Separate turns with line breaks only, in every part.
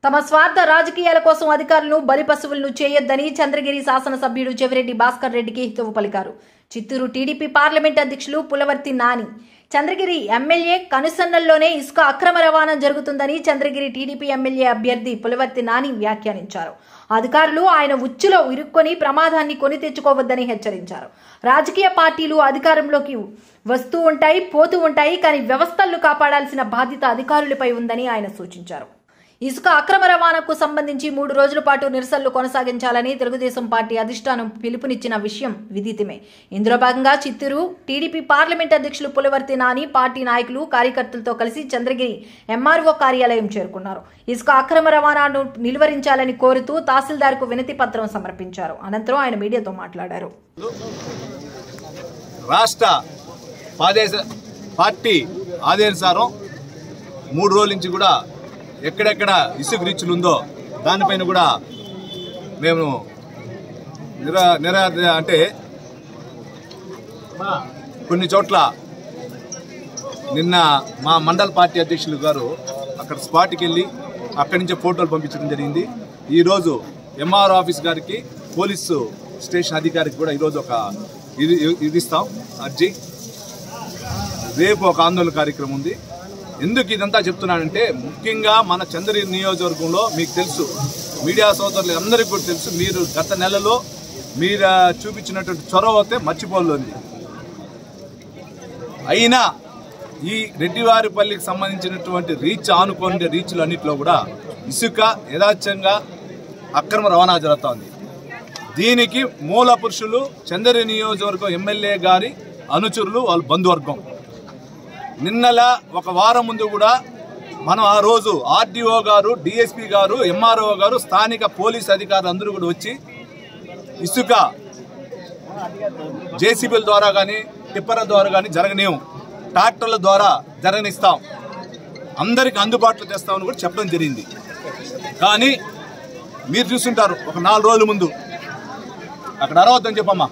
తమ స్వార్థ రాజకీయాల కోసం అధికారులను బలిపశువులను చేయొద్దని చంద్రగిరి శాసనసభ్యుడు చెవిరెడ్డి భాస్కర్ రెడ్డికి హితవు పలికారు చిత్తూరు టీడీపీ పార్లమెంట్ అధ్యక్షులు పులవర్తి నాని చంద్రగిరి ఎమ్మెల్యే కనుసన్నల్లోనే ఇసుక అక్రమ రవాణా జరుగుతుందని చంద్రగిరి టీడీపీ ఎమ్మెల్యే అభ్యర్థి పులవర్తి నాని వ్యాఖ్యానించారు అధికారులు ఆయన ఉచ్చులో ఇరుక్కొని ప్రమాదాన్ని కొని తెచ్చుకోవద్దని హెచ్చరించారు రాజకీయ పార్టీలు అధికారంలోకి వస్తూ ఉంటాయి పోతూ ఉంటాయి కానీ వ్యవస్థలను కాపాడాల్సిన బాధ్యత అధికారులపై ఉందని ఆయన సూచించారు ఇసుక అక్రమ రవాణాకు సంబంధించి మూడు రోజుల పాటు నిరసనలు కొనసాగించాలని తెలుగుదేశం పార్టీ అధిష్టానం పిలుపునిచ్చిన విషయం విదితమే ఇందులో భాగంగా చిత్తూరు టీడీపీ పార్లమెంట్ అధ్యక్షులు పులవర్తి నాని పార్టీ నాయకులు కార్యకర్తలతో కలిసి చంద్రగిరి ఎంఆర్ఓ కార్యాలయం చేరుకున్నారు ఇసుక అక్రమ రవాణాను నిలువరించాలని కోరుతూ తహసీల్దార్కు వినతి పత్రం సమర్పించారు అనంతరం ఆయన మీడియాతో మాట్లాడారు
రాష్ట్ర ఆదేశ పార్టీ ఆదేశానుసారం మూడు రోజుల నుంచి కూడా ఎక్కడెక్కడ ఇసుక రీచ్లు ఉందో దానిపైన కూడా మేము నిరా నిరా అంటే కొన్ని చోట్ల నిన్న మా మండల పార్టీ అధ్యక్షులు గారు అక్కడ స్పాట్కి వెళ్ళి అక్కడి నుంచే ఫోటోలు పంపించడం జరిగింది ఈరోజు ఎంఆర్ ఆఫీస్ గారికి పోలీసు స్టేషన్ అధికారికి కూడా ఈరోజు ఒక ఇది ఇది ఇస్తాం అర్జీ రేపు ఒక ఆందోళన కార్యక్రమం ఉంది ఎందుకు ఇదంతా చెప్తున్నానంటే ముఖ్యంగా మన చంద్రగిరి నియోజకవర్గంలో మీకు తెలుసు మీడియా సోదరులు అందరికీ కూడా తెలుసు మీరు గత నెలలో మీరు చూపించినటువంటి చొరవ అయితే మర్చిపోలేదు అయినా ఈ రెడ్డివారిపల్లికి సంబంధించినటువంటి రీచ్ ఆనుకునే రీచ్లు అన్నింటిలో కూడా ఇసుక యథార్థంగా అక్రమ రవాణా జరుగుతోంది దీనికి మూల పురుషులు చంద్ర నియోజకవర్గం ఎమ్మెల్యే గారి అనుచరులు వాళ్ళ బంధువర్గం నిన్నలా ఒక వారం ముందు కూడా మనం ఆ రోజు ఆర్డీఓ గారు డిఎస్పీ గారు ఎంఆర్ఓ గారు స్థానిక పోలీస్ అధికారులు అందరూ కూడా వచ్చి ఇసుక జేసీబీల ద్వారా కానీ టిప్పర్ల ద్వారా కానీ జరగనేం ట్రాక్టర్ల ద్వారా జరగనిస్తాం అందరికి అందుబాటులో తెస్తామని కూడా చెప్పడం జరిగింది కానీ మీరు చూస్తుంటారు ఒక నాలుగు రోజుల ముందు అక్కడ అరవద్దని చెప్పమ్మా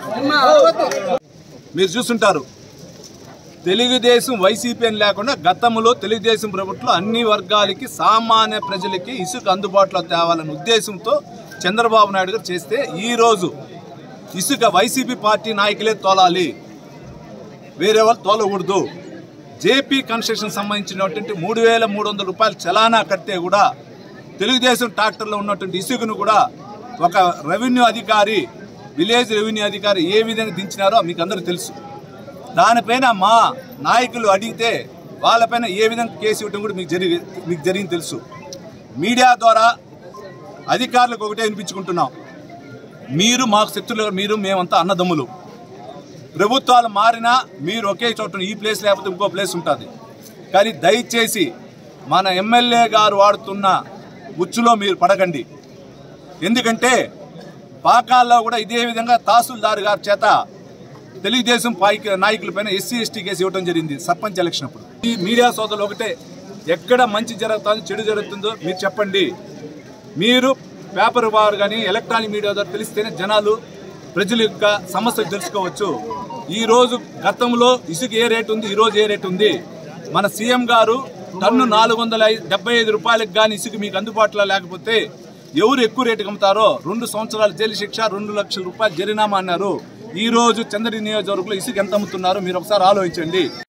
మీరు చూస్తుంటారు తెలుగుదేశం వైసీపీ అని లేకుండా గతంలో తెలుగుదేశం ప్రభుత్వం అన్ని వర్గాలకి సామాన్య ప్రజలకి ఇసుక అందుబాటులో తేవాలనే ఉద్దేశంతో చంద్రబాబు నాయుడు గారు చేస్తే ఈ రోజు ఇసుక వైసీపీ పార్టీ నాయకులే తోలాలి వేరే వాళ్ళు తోలకూడదు జేపీ కన్స్ట్రక్షన్ సంబంధించినటువంటి మూడు వేల మూడు వందల రూపాయలు చలానా కడితే కూడా తెలుగుదేశం ట్రాక్టర్లో ఉన్నటువంటి ఇసుకను కూడా ఒక రెవెన్యూ అధికారి విలేజ్ రెవెన్యూ అధికారి ఏ విధంగా దించినారో మీకు అందరూ తెలుసు దానిపైన మా నాయకులు అడిగితే వాళ్ళపైన ఏ విధంగా కేసు ఇవ్వడం కూడా మీకు జరిగి మీకు జరిగింది తెలుసు మీడియా ద్వారా అధికారులకు ఒకటే వినిపించుకుంటున్నాం మీరు మాకు శత్రులు మీరు మేమంతా అన్నదమ్ములు ప్రభుత్వాలు మారినా మీరు ఒకే చోట ఈ ప్లేస్ లేకపోతే ఇంకో ప్లేస్ ఉంటుంది కానీ దయచేసి మన ఎమ్మెల్యే గారు వాడుతున్న ఉచ్చులో మీరు పడకండి ఎందుకంటే పాకాల్లో కూడా ఇదే విధంగా తహసీల్దార్ గారి చేత తెలుగుదేశం పాయిక నాయకులపైన ఎస్సీ ఎస్టీ కేసు ఇవ్వడం జరిగింది సర్పంచ్ ఎలక్షన్ అప్పుడు ఈ మీడియా సోదరులు ఒకటే ఎక్కడ మంచి జరుగుతుందో చెడు జరుగుతుందో మీరు చెప్పండి మీరు పేపర్ వారు కానీ ఎలక్ట్రానిక్ మీడియా ద్వారా తెలిస్తేనే జనాలు ప్రజల యొక్క సమస్యలు తెలుసుకోవచ్చు ఈ రోజు గతంలో ఇసుక ఏ రేటు ఉంది ఈ రోజు ఏ రేటు ఉంది మన సీఎం గారు టన్ను నాలుగు వందల డెబ్బై ఐదు రూపాయలకు కానీ ఇసుక మీకు అందుబాటులో లేకపోతే ఎవరు ఎక్కువ రేటుకి అమ్ముతారో రెండు సంవత్సరాల జైలు శిక్ష రెండు లక్షల రూపాయలు జరినామా అన్నారు ఈ రోజు చంద్రగిరి నియోజకవర్గంలో ఇసుక ఎంత అమ్ముతున్నారో మీరు ఒకసారి ఆలోచించండి